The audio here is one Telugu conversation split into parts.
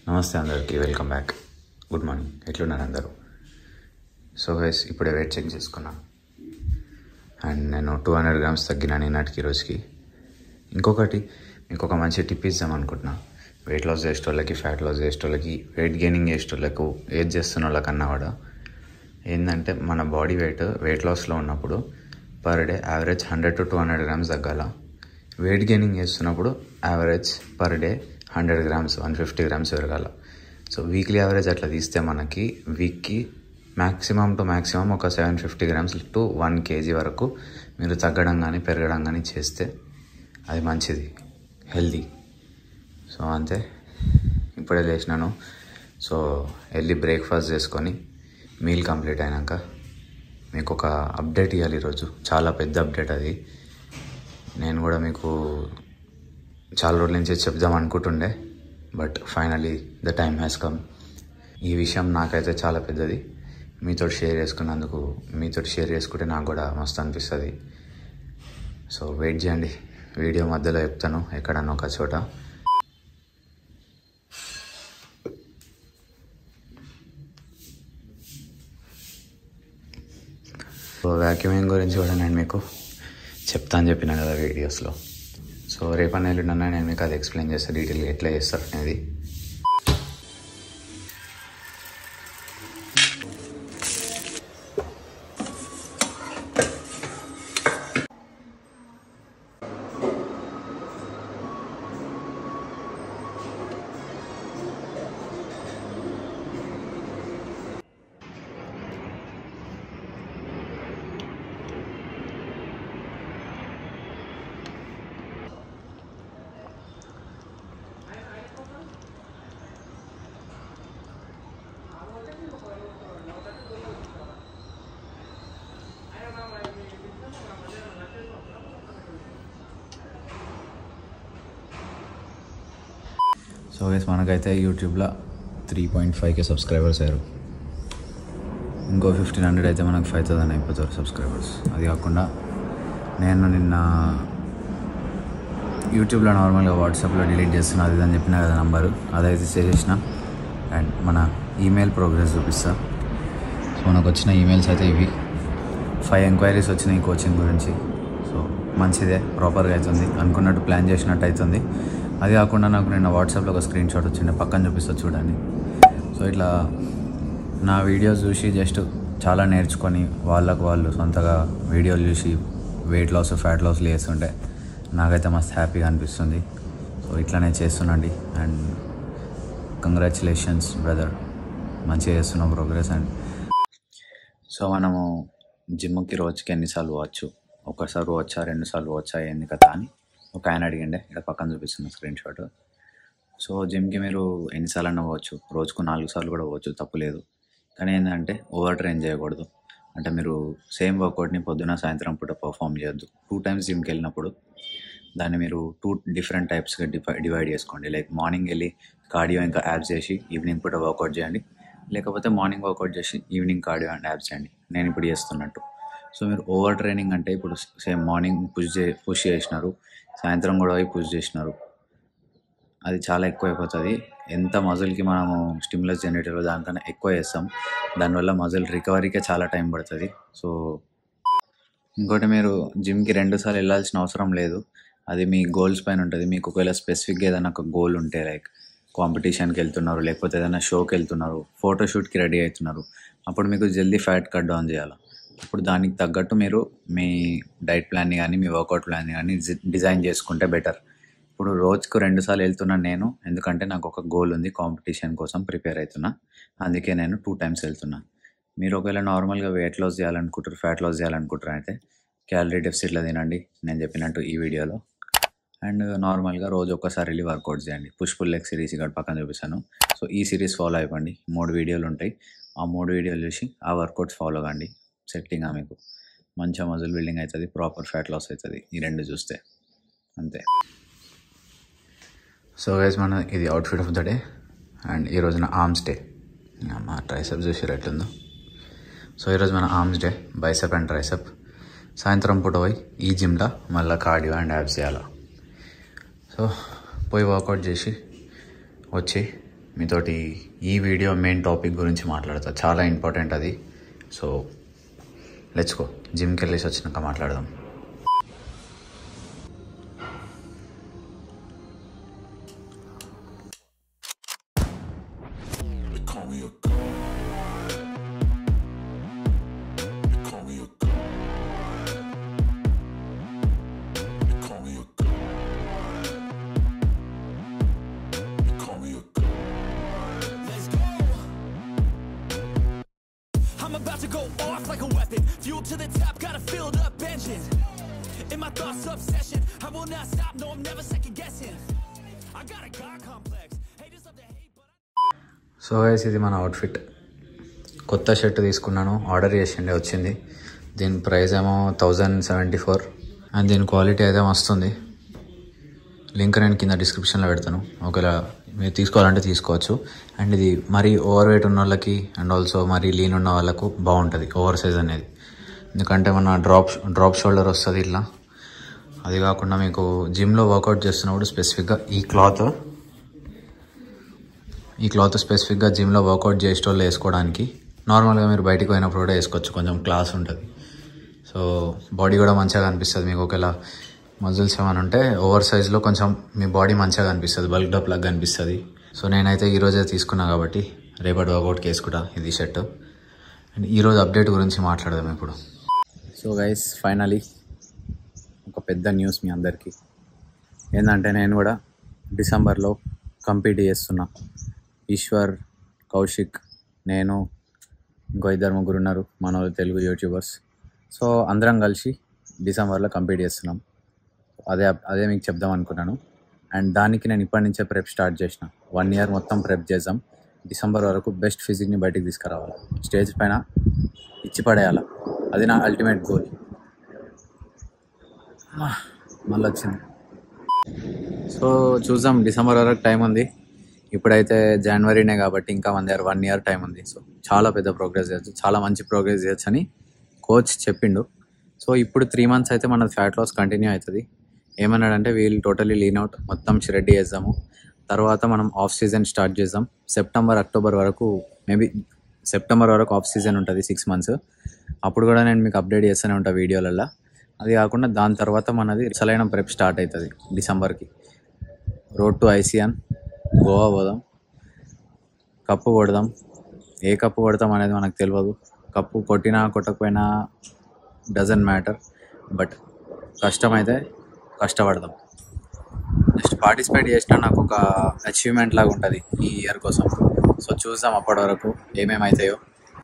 నమస్తే అందరికీ వెల్కమ్ బ్యాక్ గుడ్ మార్నింగ్ ఎట్లున్నారు అందరూ సో గైస్ ఇప్పుడే వెయిట్ చెక్ చేసుకున్నా అండ్ నేను టూ హండ్రెడ్ గ్రామ్స్ తగ్గినా నిన్నటికి రోజుకి ఇంకొకటి మీకు ఒక మంచి టిప్ ఇద్దాం అనుకుంటున్నా వెయిట్ లాస్ చేసేటోళ్ళకి ఫ్యాట్ లాస్ చేసేటోళ్ళకి వెయిట్ గెయినింగ్ చేసేటోళ్ళకు ఏది చేస్తున్న వాళ్ళకన్నా కూడా ఏంటంటే మన బాడీ వెయిట్ వెయిట్ లాస్లో ఉన్నప్పుడు per day average hundred to two hundred grams తగ్గాల వెయిట్ గెయినింగ్ చేస్తున్నప్పుడు average per day hundred grams one fifty grams పెరగాల సో వీక్లీ యావరేజ్ అట్లా తీస్తే మనకి వీక్కి మ్యాక్సిమం టు మ్యాక్సిమం ఒక seven fifty grams to one KG వరకు మీరు తగ్గడం కానీ పెరగడం కానీ చేస్తే అది మంచిది హెల్దీ సో అంతే ఇప్పుడే లేచినాను సో వెళ్ళి బ్రేక్ఫాస్ట్ చేసుకొని మీల్ కంప్లీట్ అయినాక మీకు ఒక అప్డేట్ ఇవ్వాలి ఈరోజు చాలా పెద్ద అప్డేట్ అది నేను కూడా మీకు చాలా రోజుల నుంచి చెప్దాం అనుకుంటుండే but finally the time has come ఈ విషయం నాకైతే చాలా పెద్దది మీతో షేర్ చేసుకున్నందుకు మీతో షేర్ చేసుకుంటే నాకు కూడా మస్తు అనిపిస్తుంది సో వెయిట్ చేయండి వీడియో మధ్యలో చెప్తాను ఎక్కడన్నా ఒక చోట సో వ్యాక్యూమింగ్ గురించి కూడా నేను మీకు చెప్తా అని చెప్పిన కదా వీడియోస్లో సో రేపన్న ఎల్లుండన్నా నేను మీకు అది ఎక్స్ప్లెయిన్ చేస్తాను డీటెయిల్గా ఎట్లా చేస్తారు అనేది సో గైస్ మనకైతే యూట్యూబ్లో త్రీ పాయింట్ ఫైవ్కే సబ్స్క్రైబర్స్ అయ్యారు ఇంకో ఫిఫ్టీన్ హండ్రెడ్ అయితే మనకు ఫైవ్ థౌసండ్ అయిపోతారు సబ్స్క్రైబర్స్ అది కాకుండా నేను నిన్న యూట్యూబ్లో నార్మల్గా వాట్సాప్లో డిలీట్ చేస్తున్నా అది ఇది అని చెప్పిన కదా నంబరు అదైతే చేసేసిన అండ్ మన ఈమెయిల్ ప్రోగ్రెస్ చూపిస్తా సో మనకు వచ్చిన ఈమెయిల్స్ అయితే ఇవి ఫైవ్ ఎంక్వైరీస్ వచ్చినాయి కోచింగ్ గురించి సో మంచిదే ప్రాపర్గా అవుతుంది అనుకున్నట్టు ప్లాన్ చేసినట్టు అవుతుంది అది కాకుండా నాకు నిన్న వాట్సాప్లో ఒక స్క్రీన్ షాట్ వచ్చిండే పక్కన చూపిస్తా చూడండి సో ఇట్లా నా వీడియోస్ చూసి జస్ట్ చాలా నేర్చుకొని వాళ్ళకు వాళ్ళు సొంతగా వీడియోలు చూసి వెయిట్ లాస్ ఫ్యాట్ లాస్ చేస్తుంటే నాకైతే మస్తు హ్యాపీగా అనిపిస్తుంది సో ఇట్లానే చేస్తున్నాండి అండ్ కంగ్రాచులేషన్స్ బ్రదర్ మంచిగా చేస్తున్నాం ప్రోగ్రెస్ అండ్ సో మనము జిమ్కి రోజుకి ఎన్నిసార్లు పోవచ్చు ఒకసారి వచ్చా రెండు సార్లు వచ్చా ఏంది కదా అని ఒక ఆయన అడిగిండే ఇక్కడ పక్కన చూపిస్తున్న స్క్రీన్ షాట్ సో జిమ్కి మీరు ఎన్నిసార్లు అన్నా పోవచ్చు రోజుకు నాలుగు సార్లు కూడా పోవచ్చు తప్పులేదు కానీ ఏంటంటే ఓవర్ ట్రైన్ చేయకూడదు అంటే మీరు సేమ్ వర్కౌట్ని పొద్దున సాయంత్రం పూట పర్ఫామ్ చేయొద్దు టూ టైమ్స్ జిమ్కి వెళ్ళినప్పుడు దాన్ని మీరు టూ డిఫరెంట్ టైప్స్గా డివై డివైడ్ చేసుకోండి లైక్ మార్నింగ్ వెళ్ళి కార్డియో ఇంకా యాప్స్ చేసి ఈవినింగ్ పూట వర్కౌట్ చేయండి లేకపోతే మార్నింగ్ వర్కౌట్ చేసి ఈవినింగ్ కార్డియో అండ్ యాప్స్ చేయండి నేను ఇప్పుడు చేస్తున్నట్టు సో మీరు ఓవర్ ట్రైనింగ్ అంటే ఇప్పుడు సేమ్ మార్నింగ్ పుష్ చే పుష్ చేసినారు సాయంత్రం కూడా పోయి పుష్ చేసినారు అది చాలా ఎక్కువ అయిపోతుంది ఎంత మజిల్కి మనము స్టిమ్యులస్ జనరేటర్ దానికన్నా ఎక్కువ చేస్తాం దానివల్ల మజిల్ రికవరీకే చాలా టైం పడుతుంది సో ఇంకోటి మీరు జిమ్కి రెండు సార్లు వెళ్ళాల్సిన అవసరం లేదు అది మీ గోల్స్ పైన ఉంటుంది మీకు ఒకవేళ స్పెసిఫిక్గా ఏదైనా ఒక గోల్ ఉంటే లైక్ కాంపిటీషన్కి వెళ్తున్నారు లేకపోతే ఏదైనా షోకి వెళ్తున్నారు ఫోటోషూట్కి రెడీ అవుతున్నారు అప్పుడు మీకు జల్దీ ఫ్యాట్ కట్ డౌన్ చేయాలి అప్పుడు దానికి తగ్గట్టు మీరు మీ డైట్ ప్లాన్ని కానీ మీ వర్కౌట్ ప్లాన్ని కానీ డిజైన్ చేసుకుంటే బెటర్ ఇప్పుడు రోజుకు రెండు సార్లు వెళ్తున్నాను నేను ఎందుకంటే నాకు ఒక గోల్ ఉంది కాంపిటీషన్ కోసం ప్రిపేర్ అవుతున్నా అందుకే నేను టూ టైమ్స్ వెళ్తున్నా మీరు ఒకవేళ నార్మల్గా వెయిట్ లాస్ చేయాలనుకుంటారు ఫ్యాట్ లాస్ చేయాలనుకుంటారు అయితే క్యాలరీ డెఫిసిట్లో తినండి నేను చెప్పినట్టు ఈ వీడియోలో అండ్ నార్మల్గా రోజు ఒక్కసారి వెళ్ళి వర్కౌట్ చేయండి పుష్ పుల్ లెగ్ సిరీస్ ఇక్కడ పక్కన చూపిస్తాను సో ఈ సిరీస్ ఫాలో అయిపోండి మూడు వీడియోలు ఉంటాయి ఆ మూడు వీడియోలు చూసి ఆ వర్కౌట్స్ ఫాలో కండి సెట్టింగ్గా మీకు మంచిగా మజిల్ బిల్డింగ్ అవుతుంది ప్రాపర్ ఫ్యాట్ లాస్ అవుతుంది ఈ రెండు చూస్తే అంతే సో గైస్ మన ఇది outfit of the day and ఈ రోజున ఆర్మ్స్ డే మా ట్రైసెప్ చూసారు ఎట్లుందో సో ఈరోజు మన arms day bicep and tricep సాయంత్రం పూట పోయి ఈ జిమ్లో మళ్ళీ కార్డియో అండ్ యాబ్స్ చేయాలి సో పోయి వర్కౌట్ చేసి వచ్చి మీతోటి ఈ వీడియో మెయిన్ టాపిక్ గురించి మాట్లాడతా చాలా ఇంపార్టెంట్ అది సో లెట్స్ గో జిమ్కి వెళ్ళేసి వచ్చినాక మాట్లాడదాం I'm about to go off like a weapon. Fuel to the top, got a filled up engine. In my thoughts, obsession. I will not stop, no, I'm never second guessing. I got a God complex. Haters love to hate, but I. So guys ఇది మన అవుట్ఫిట్ కొత్త షర్ట్ తీసుకున్నాను ఆర్డర్ చేసిండే వచ్చింది దీని ప్రైస్ ఏమో థౌజండ్ సెవెంటీ ఫోర్ అండ్ దీని క్వాలిటీ అయితే వస్తుంది లింక్ నేను కింద డిస్క్రిప్షన్లో పెడతాను ఒకవేళ మీరు తీసుకోవాలంటే తీసుకోవచ్చు అండ్ ఇది మరీ ఓవర్ వెయిట్ ఉన్న వాళ్ళకి అండ్ ఆల్సో మరీ లీన్ ఉన్న వాళ్ళకు బాగుంటుంది ఓవర్ సైజ్ అనేది ఎందుకంటే మన డ్రాప్ డ్రాప్ షోల్డర్ వస్తుంది ఇట్లా అది కాకుండా మీకు జిమ్లో వర్కౌట్ చేస్తున్నప్పుడు స్పెసిఫిక్గా ఈ క్లాత్ ఈ క్లాత్ స్పెసిఫిక్గా జిమ్లో వర్కౌట్ చేసేటోళ్ళు వేసుకోవడానికి నార్మల్గా మీరు బయటికి పోయినప్పుడు కూడా వేసుకోవచ్చు కొంచెం క్లాస్ ఉంటుంది సో బాడీ కూడా మంచిగా కనిపిస్తుంది మీకు ఒకవేళ మజిల్స్ ఏమైనా ఉంటే ఓవర్ సైజ్లో కొంచెం మీ బాడీ మంచిగా కనిపిస్తుంది బల్క్ అప్ లాగా కనిపిస్తుంది సో నేనైతే ఈరోజే తీసుకున్నా కాబట్టి రేపటి వర్కౌట్కి వేసుకుంటా ఇది షర్ట్ అండ్ ఈరోజు అప్డేట్ గురించి మాట్లాడదాం ఇప్పుడు సో గైస్ ఫైనలీ ఒక పెద్ద న్యూస్ మీ అందరికీ ఏంటంటే నేను కూడా డిసెంబర్లో కంపీట్ చేస్తున్నా ఈశ్వర్ కౌశిక్ నేను ఇంకో ఇద్దరు ముగ్గురు ఉన్నారు మన వాళ్ళు తెలుగు యూట్యూబర్స్ సో అందరం కలిసి డిసెంబర్లో కంపీట్ చేస్తున్నాం అదే అదే మీకు చెప్దాం అనుకున్నాను అండ్ దానికి నేను ఇప్పటి నుంచే ప్రెప్ స్టార్ట్ చేసిన వన్ ఇయర్ మొత్తం ప్రెప్ చేద్దాం డిసెంబర్ వరకు బెస్ట్ ఫిజిక్ని బయటికి తీసుకురావాలి స్టేజ్ పైన ఇచ్చి పడేయాలి అది నా అల్టిమేట్ గోల్ మళ్ళీ వచ్చింది సో చూద్దాం డిసెంబర్ వరకు టైం ఉంది ఇప్పుడైతే జనవరినే కాబట్టి ఇంకా మన దగ్గర వన్ ఇయర్ టైం ఉంది సో చాలా పెద్ద ప్రోగ్రెస్ చేయొచ్చు చాలా మంచి ప్రోగ్రెస్ చేయొచ్చు అని కోచ్ చెప్పిండు సో ఇప్పుడు త్రీ మంత్స్ అయితే మన ఫ్యాట్ లాస్ కంటిన్యూ అవుతుంది ఏమన్నాడంటే వీళ్ళు టోటలీ లీన్ అవుట్ మొత్తం రెడీ చేద్దాము తర్వాత మనం ఆఫ్ సీజన్ స్టార్ట్ చేద్దాం సెప్టెంబర్ అక్టోబర్ వరకు మేబీ సెప్టెంబర్ వరకు ఆఫ్ సీజన్ ఉంటుంది సిక్స్ మంత్స్ అప్పుడు కూడా నేను మీకు అప్డేట్ చేస్తూనే ఉంటాను వీడియోలలో అది కాకుండా దాని తర్వాత మనది అసలైన ప్రెప్ స్టార్ట్ అవుతుంది డిసెంబర్కి రోడ్ టు ఐసియన్ గోవా పోదాం కప్పు కొడదాం ఏ కప్పు కొడతాం అనేది మనకు తెలియదు కప్పు కొట్టినా కొట్టకపోయినా డజంట్ మ్యాటర్ బట్ కష్టమైతే కష్టపడదాం నెక్స్ట్ పార్టిసిపేట్ చేసినా నాకు ఒక అచీవ్మెంట్ లాగా ఉంటుంది ఈ ఇయర్ కోసం సో చూద్దాం అప్పటి వరకు ఏమేమి అవుతాయో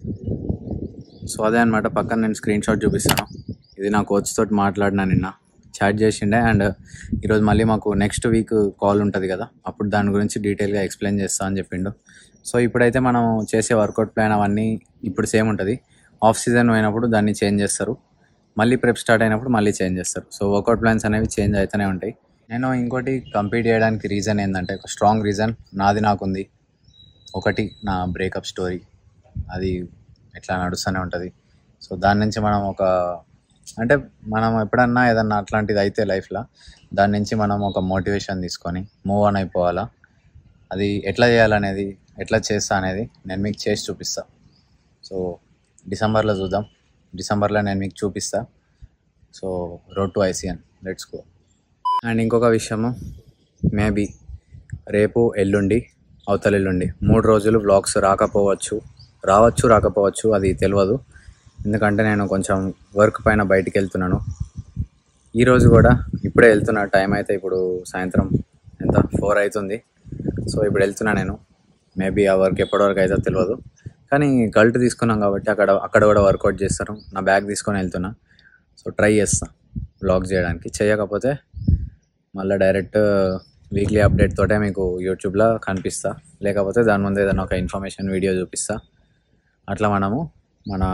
సో అదే అనమాట పక్కన నేను స్క్రీన్ షాట్ చూపిస్తాను ఇది నా కోచ్ తోటి మాట్లాడినా నిన్న చాట్ చేసిండే అండ్ ఈరోజు మళ్ళీ మాకు నెక్స్ట్ వీక్ కాల్ ఉంటుంది కదా అప్పుడు దాని గురించి డీటెయిల్గా ఎక్స్ప్లెయిన్ చేస్తా అని చెప్పిండు సో ఇప్పుడైతే మనం చేసే వర్కౌట్ ప్లాన్ అవన్నీ ఇప్పుడు సేమ్ ఉంటుంది ఆఫ్ సీజన్ పోయినప్పుడు దాన్ని చేంజ్ చేస్తారు మళ్ళీ ప్రెప్ స్టార్ట్ అయినప్పుడు మళ్ళీ చేంజ్ చేస్తారు సో వర్కౌట్ ప్లాన్స్ అనేవి చేంజ్ అవుతూనే ఉంటాయి నేను ఇంకోటి కంప్లీట్ చేయడానికి రీజన్ ఏంటంటే ఒక స్ట్రాంగ్ రీజన్ నాది నాకుంది ఒకటి నా బ్రేకప్ స్టోరీ అది ఎట్లా నడుస్తూనే ఉంటుంది సో దాని నుంచి మనం ఒక అంటే మనం ఎప్పుడన్నా ఏదన్నా అట్లాంటిది అయితే లైఫ్లో దాని నుంచి మనం ఒక మోటివేషన్ తీసుకొని మూవ్ ఆన్ అయిపోవాలా అది ఎట్లా చేయాలనేది ఎట్లా చేస్తా అనేది నేను మీకు చేసి చూపిస్తా సో డిసెంబర్లో చూద్దాం డిసెంబర్లో నేను మీకు చూపిస్తా so road to ICN let's go and ఇంకొక విషయము మేబీ రేపు ఎల్లుండి అవతల ఎల్లుండి మూడు రోజులు వ్లాగ్స్ రాకపోవచ్చు రావచ్చు రాకపోవచ్చు అది తెలియదు ఎందుకంటే నేను కొంచెం వర్క్ పైన బయటికి వెళ్తున్నాను ఈరోజు కూడా ఇప్పుడే వెళ్తున్నా టైం అయితే ఇప్పుడు సాయంత్రం ఎంత ఫోర్ అవుతుంది సో ఇప్పుడు వెళ్తున్నా నేను మేబీ ఆ వర్క్ ఎప్పటి వరకు అయితే తెలియదు కానీ గల్ట్ తీసుకున్నాం కాబట్టి అక్కడ అక్కడ కూడా వర్కౌట్ చేస్తారు నా బ్యాగ్ తీసుకొని వెళ్తున్నా సో ట్రై చేస్తా బ్లాగ్ చేయడానికి చేయకపోతే మళ్ళీ డైరెక్ట్ వీక్లీ అప్డేట్ తోటే మీకు యూట్యూబ్లో కనిపిస్తా లేకపోతే దాని ముందు ఏదైనా ఒక ఇన్ఫర్మేషన్ వీడియో చూపిస్తా అట్లా మనము మన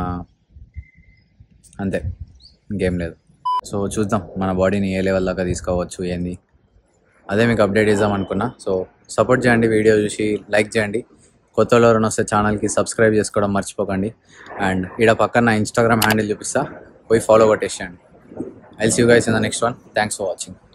అంతే ఇంకేం లేదు సో చూద్దాం మన బాడీని ఏ లెవెల్ దాకా తీసుకోవచ్చు ఏంది అదే మీకు అప్డేట్ ఇద్దాం అనుకున్నా సో సపోర్ట్ చేయండి వీడియో చూసి లైక్ చేయండి కొత్త వాళ్ళు ఎవరైనా వస్తే ఛానల్కి సబ్స్క్రైబ్ చేసుకోవడం మర్చిపోకండి అండ్ ఈడ పక్కన నా ఇన్స్టాగ్రామ్ హ్యాండిల్ చూపిస్తా పోయి ఫాలో కొట్టేసేయండి I'll see you guys in the next one thanks for watching